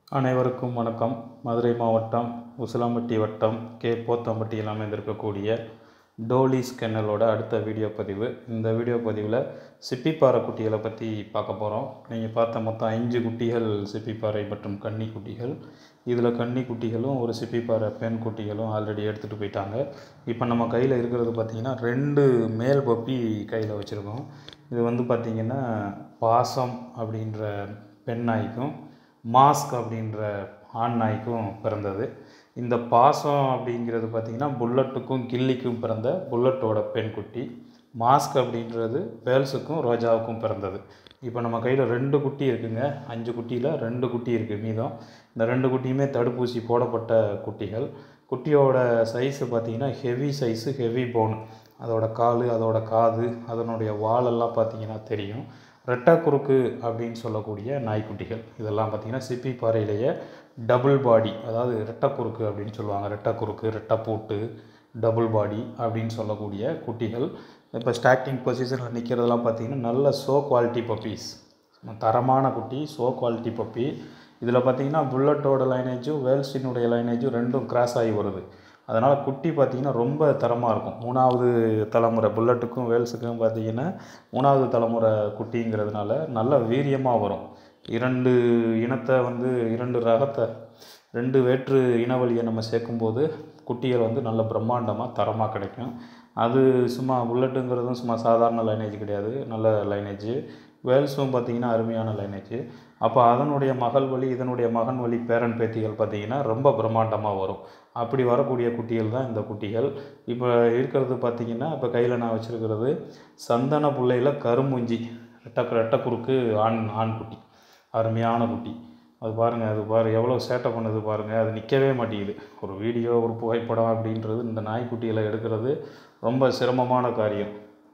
அனைவருக்கும் வணக்கம் மதுரை மாவட்டம் உசிலம்பட்டி வட்டம் கே போத்தம்பட்டியில் அமைந்திருக்கக்கூடிய டோலிஸ் கென்னலோட அடுத்த வீடியோ பதிவு இந்த வீடியோ பதிவில் சிப்பிப்பாறை குட்டிகளை பற்றி பார்க்க போகிறோம் நீங்கள் பார்த்த மொத்தம் அஞ்சு குட்டிகள் சிப்பிப்பாறை மற்றும் கன்னி குட்டிகள் இதில் கன்னி குட்டிகளும் ஒரு சிப்பிப்பாறை பெண் குட்டிகளும் ஆல்ரெடி எடுத்துகிட்டு போயிட்டாங்க இப்போ நம்ம கையில் இருக்கிறது பார்த்திங்கன்னா ரெண்டு மேல் பப்பி கையில் வச்சுருக்கோம் இது வந்து பார்த்திங்கன்னா பாசம் அப்படின்ற பெண் நாய்க்கும் மாஸ்க் அப்படின்ற ஆண் நாய்க்கும் பிறந்தது இந்த பாசம் அப்படிங்கிறது பார்த்திங்கன்னா புல்லட்டுக்கும் கில்லிக்கும் பிறந்த புல்லட்டோட பெண் குட்டி மாஸ்க் அப்படின்றது வேல்ஸுக்கும் ரோஜாவுக்கும் பிறந்தது இப்போ நம்ம கையில் ரெண்டு குட்டி இருக்குங்க அஞ்சு குட்டியில் ரெண்டு குட்டி இருக்குது மீதம் இந்த ரெண்டு குட்டியுமே தடுப்பூசி போடப்பட்ட குட்டிகள் குட்டியோட சைஸு பார்த்திங்கன்னா ஹெவி சைஸு ஹெவி போன் அதோட கால் அதோட காது அதனுடைய வாலெல்லாம் பார்த்திங்கன்னா தெரியும் ரெட்டை குறுக்கு அப்படின்னு சொல்லக்கூடிய நாய்க்குட்டிகள் இதெல்லாம் பார்த்திங்கன்னா சிப்பி பாறையிலேயே டபுள் பாடி அதாவது ரெட்டை குறுக்கு அப்படின்னு சொல்லுவாங்க ரெட்டை குறுக்கு ரெட்டை பூட்டு டபுள் பாடி அப்படின்னு சொல்லக்கூடிய குட்டிகள் இப்போ ஸ்டார்டிங் பொசிஷனில் நிற்கிறதெல்லாம் பார்த்திங்கன்னா நல்ல சோ குவாலிட்டி பப்பீஸ் தரமான குட்டி சோ குவாலிட்டி பப்பி இதில் பார்த்திங்கன்னா புல்லட்டோட லைனேஜும் வேல்ஸ்டினுடைய லைனேஜும் ரெண்டும் கிராஸ் ஆகி வருது அதனால் குட்டி பார்த்திங்கன்னா ரொம்ப தரமாக இருக்கும் மூணாவது தலைமுறை புல்லட்டுக்கும் வேல்ஸுக்கும் பார்த்திங்கன்னா மூணாவது தலைமுறை குட்டிங்கிறதுனால நல்ல வீரியமாக வரும் இரண்டு இனத்தை வந்து இரண்டு ரகத்தை ரெண்டு வேற்று இனவழியை நம்ம சேர்க்கும்போது குட்டிகள் வந்து நல்ல பிரம்மாண்டமாக தரமாக கிடைக்கும் அது சும்மா புல்லட்டுங்கிறதும் சும்மா சாதாரண லைனேஜ் கிடையாது நல்ல லைனேஜ் வேல்ஸும் பார்த்திங்கன்னா அருமையான லைனேஜ் அப்போ அதனுடைய மகள் வழி இதனுடைய மகன் வழி பேரன் பேத்திகள் பார்த்திங்கன்னா ரொம்ப பிரம்மாண்டமாக வரும் அப்படி வரக்கூடிய குட்டிகள் தான் இந்த குட்டிகள் இப்போ இருக்கிறது பார்த்திங்கன்னா இப்போ கையில் நான் வச்சுருக்கிறது சந்தன புள்ளையில் கருமுஞ்சி ரெட்டை ரெட்டை குறுக்கு ஆண் ஆண் குட்டி அருமையான குட்டி அது பாருங்கள் அது பாரு எவ்வளோ சேட்டை பண்ணுது பாருங்கள் அது நிற்கவே மாட்டேங்குது ஒரு வீடியோ ஒரு புகைப்படம் அப்படின்றது இந்த நாய்க்குட்டிகளை எடுக்கிறது ரொம்ப சிரமமான காரியம்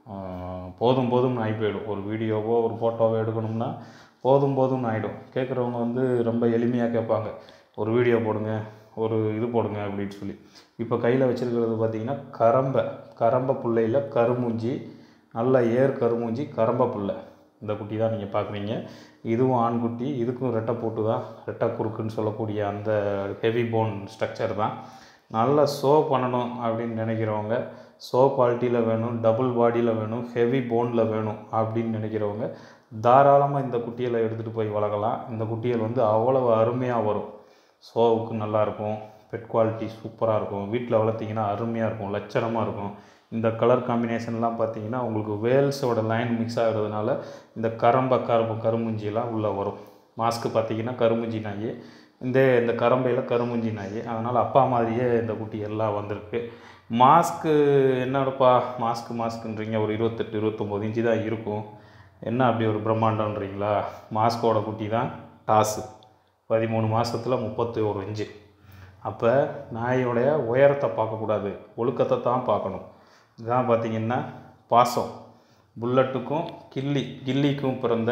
போதும் போதும்னு ஆகி போயிடும் ஒரு வீடியோவோ ஒரு ஃபோட்டோவோ எடுக்கணும்னா போதும் போதும்னு ஆகிடும் கேட்குறவங்க வந்து ரொம்ப எளிமையாக கேட்பாங்க ஒரு வீடியோ போடுங்க ஒரு இது போடுங்க அப்படின்னு சொல்லி இப்போ கையில் வச்சுருக்கிறது பார்த்திங்கன்னா கரம்பை கரம்பை புள்ளையில் கருமூஞ்சி நல்ல ஏர் கருமூஞ்சி கரம்பை புல்லை இந்த குட்டி தான் நீங்கள் பார்க்குறீங்க இதுவும் ஆண்குட்டி இதுக்கும் ரெட்டை போட்டு தான் ரெட்டை குறுக்குன்னு சொல்லக்கூடிய அந்த ஹெவி போன் ஸ்ட்ரக்சர் தான் நல்லா ஷோ பண்ணணும் அப்படின்னு நினைக்கிறவங்க ஷோ குவாலிட்டியில் வேணும் டபுள் பாடியில் வேணும் ஹெவி போனில் வேணும் அப்படின்னு நினைக்கிறவங்க தாராளமாக இந்த குட்டிகளை எடுத்துகிட்டு போய் வளர்க்கலாம் இந்த குட்டிகள் வந்து அவ்வளவு அருமையாக வரும் ஷோவுக்கு நல்லாயிருக்கும் பெட் குவாலிட்டி சூப்பராக இருக்கும் வீட்டில் வளர்த்திங்கன்னா அருமையாக இருக்கும் லட்சணமாக இருக்கும் இந்த கலர் காம்பினேஷன்லாம் பார்த்தீங்கன்னா உங்களுக்கு வேல்ஸோட லைன் மிக்ஸ் ஆகிறதுனால இந்த கரம்பை கரும்பு கருமுஞ்சிலாம் உள்ளே வரும் மாஸ்க்கு பார்த்தீங்கன்னா கருமுஞ்சி நாய் இந்த இந்த கரம்பையில் கருமுஞ்சி நாய் அதனால் அப்பா மாதிரியே இந்த குட்டி எல்லாம் வந்திருக்கு மாஸ்க்கு என்னடப்பா மாஸ்க்கு மாஸ்க்குன்றீங்க ஒரு இருபத்தெட்டு இருபத்தொம்போது இன்ச்சு தான் இருக்கும் என்ன அப்படி ஒரு பிரம்மாண்டன்றீங்களா மாஸ்கோட குட்டி தான் டாஸு பதிமூணு மாதத்தில் முப்பத்தி ஒரு இன்ச்சு அப்போ நாயோடைய உயரத்தை பார்க்கக்கூடாது ஒழுக்கத்தை தான் பார்க்கணும் இதுதான் பார்த்திங்கன்னா பாசம் புல்லட்டுக்கும் கில்லி கில்லிக்கும் பிறந்த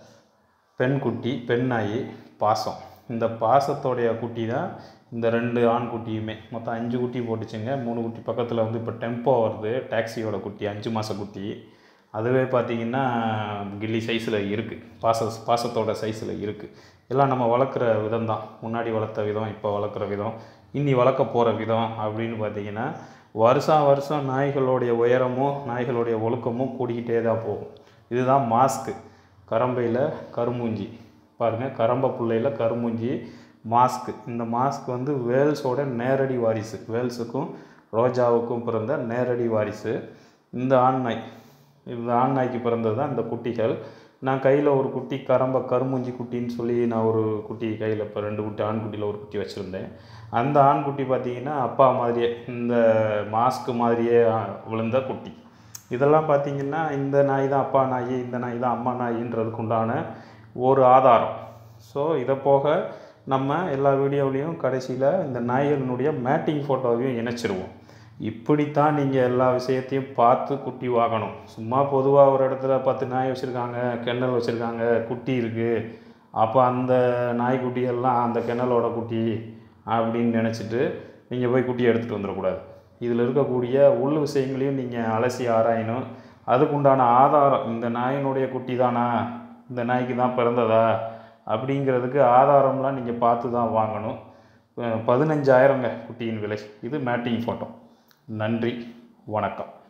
பெண் குட்டி பெண் நாய் பாசம் இந்த பாசத்தோடைய குட்டி தான் இந்த ரெண்டு ஆண் குட்டியுமே மொத்தம் அஞ்சு குட்டி போட்டுச்சுங்க மூணு குட்டி பக்கத்தில் வந்து இப்போ டெம்போ வருது டாக்ஸியோட குட்டி அஞ்சு மாத குட்டி அதுவே பார்த்திங்கன்னா கில்லி சைஸில் இருக்குது பாச பாசத்தோட சைஸில் இருக்குது எல்லாம் நம்ம வளர்க்குற விதம் தான் முன்னாடி வளர்த்த விதம் இப்போ வளர்க்குற விதம் இன்னி வளர்க்க போகிற விதம் அப்படின்னு பார்த்திங்கன்னா வருஷம் வருஷம் நாய்களுடைய உயரமும் நாய்களுடைய ஒழுக்கமும் கூடிக்கிட்டே தான் போகும் இதுதான் மாஸ்க்கு கரம்பையில் கருமூஞ்சி பாருங்கள் கரம்பை பிள்ளையில் கருமூஞ்சி மாஸ்க்கு இந்த மாஸ்க் வந்து வேல்ஸோட நேரடி வாரிசு வேல்ஸுக்கும் ரோஜாவுக்கும் பிறந்த நேரடி வாரிசு இந்த ஆண் நாய் இந்த ஆண் நாய்க்கு பிறந்தது தான் இந்த குட்டிகள் நான் கையில் ஒரு குட்டி கரம்ப கருமூஞ்சி குட்டின்னு சொல்லி நான் ஒரு குட்டி கையில் இப்போ ரெண்டு குட்டி ஆண் குட்டியில் ஒரு குட்டி வச்சுருந்தேன் அந்த ஆண் குட்டி பார்த்திங்கன்னா அப்பா மாதிரியே இந்த மாஸ்க்கு மாதிரியே விழுந்த குட்டி இதெல்லாம் பார்த்திங்கன்னா இந்த நாய் தான் அப்பா நாய் இந்த நாய் தான் அம்மா நாயின்றதுக்கு உண்டான ஒரு ஆதாரம் ஸோ இதை போக நம்ம எல்லா வீடியோவிலையும் கடைசியில் இந்த நாய்களினுடைய மேட்டிங் ஃபோட்டோவையும் இணைச்சிருவோம் இப்படித்தான் நீங்கள் எல்லா விஷயத்தையும் பார்த்து குட்டி வாங்கணும் சும்மா பொதுவாக ஒரு இடத்துல பத்து நாய் வச்சுருக்காங்க கெண்ணல் வச்சுருக்காங்க குட்டி இருக்குது அப்போ அந்த நாய்க்குட்டிகள்லாம் அந்த கெண்ணலோட குட்டி அப்படின்னு நினச்சிட்டு நீங்கள் போய் குட்டியை எடுத்துகிட்டு வந்துடக்கூடாது இதில் இருக்கக்கூடிய உள் விஷயங்களையும் நீங்கள் அலசி ஆராயணும் அதுக்குண்டான ஆதாரம் இந்த நாயினுடைய குட்டி தானா இந்த நாய்க்கு தான் பிறந்ததா அப்படிங்கிறதுக்கு ஆதாரம்லாம் நீங்கள் பார்த்து தான் வாங்கணும் அஹ் பதினஞ்சாயிரங்க குட்டியின் விலை இது மேட்டிங் ஃபோட்டோ நன்றி வணக்கம்